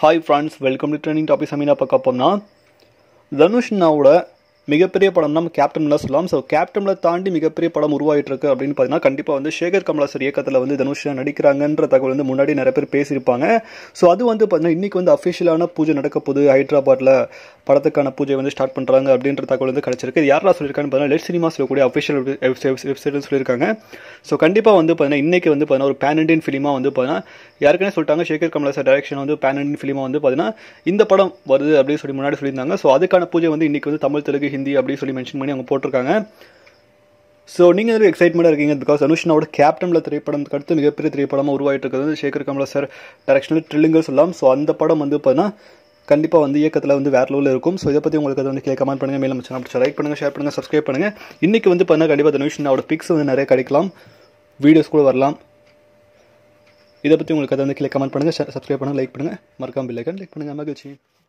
hi friends welcome to trending topic சமீனா பார்க்க போனா தனுஷ்னாவோட மிகப்பெரிய படம் நம்ம கேப்டன்ல சொல்லலாம் ஸோ கேப்டன்ல தாண்டி மிகப்பெரிய படம் உருவாயிட்டு இருக்கு அப்படின்னு பார்த்தீங்கன்னா கண்டிப்பாக வந்து சேகர் கமலாசர் இயக்கத்தில் வந்து தனுஷ் நடிக்கிறாங்கன்ற தகவல் வந்து முன்னாடி நிறைய பேர் பேசியிருப்பாங்க ஸோ அது வந்து பார்த்தீங்கன்னா இன்னைக்கு வந்து அஃபிஷியலான பூஜை நடக்க போகுது ஹைதராபாத்தில் படத்துக்கான பூஜை வந்து ஸ்டார்ட் பண்ணுறாங்க அப்படின்ற தகவல் வந்து கிடைச்சிருக்கு இது யாரா சொல்லியிருக்கான்னு பார்த்தீங்கன்னா லெட் சினிமா சொல்லக்கூடிய அஃபிஷியல் வெப்சைட்னு சொல்லியிருக்காங்க ஸோ கண்டிப்பாக வந்து பார்த்தீங்கன்னா இன்னைக்கு வந்து பார்த்தீங்கன்னா ஒரு பேன் இண்டியன் ஃபிலிமாக வந்து பார்த்தீங்கன்னா யாருக்குனே சொல்லிட்டாங்க சேகர் கமலாசர் டைரக்ஷன் வந்து பேன் இண்டியன் ஃபிலிமாக வந்து பார்த்தீங்கன்னா இந்த படம் வருது அப்படின்னு சொல்லி முன்னாடி சொல்லியிருந்தாங்க ஸோ அதுக்கான பூஜை வந்து இன்னைக்கு வந்து தமிழ் தெலுங்கு ஹிந்தி அப்படின்னு சொல்லி மென்ஷன் பண்ணி அவங்க போட்டிருக்காங்க ஸோ நீங்கள் எதுவும் எக்ஸைட்மெண்ட்டாக இருக்கீங்க பிகாஸ் அனுஷ்னாவோட கேப்டனில் திரைப்படம் அடுத்து மிகப்பெரிய திரைப்படமாக உருவாயிட்டு இருக்கிறது சேகர் கமலா சார் டைரக்ஷனில் ட்ரில்லிங்கர் சொல்லலாம் ஸோ அந்த படம் வந்து பார்த்தீங்கன்னா கண்டிப்பாக வந்து இயக்கத்தில் வந்து வேற லெவலில் இருக்கும் ஸோ இதை பற்றி உங்களுக்கு அதை வந்து கீழே கமெண்ட் பண்ணுங்கள் மேலும் சேனல் லைக் பண்ணுங்கள் ஷேர் பண்ணுங்கள் சப்ஸ்கிரைப் பண்ணுங்கள் இன்றைக்கி வந்து பார்த்தீங்கன்னா கண்டிப்பாக தனுஷ்னாவோட பிக்ஸ் வந்து நிறைய கிடைக்கலாம் வீடியோஸ் கூட வரலாம் இதை பற்றி உங்களுக்கு அதை வந்து கீழே கமெண்ட் பண்ணுங்கள் சப்ஸ்கிரைப் பண்ணுங்கள் லைக் பண்ணுங்கள் மறக்காம பில்லைக்கன் லைக் பண்ணுங்கள் மகிழ்ச்சி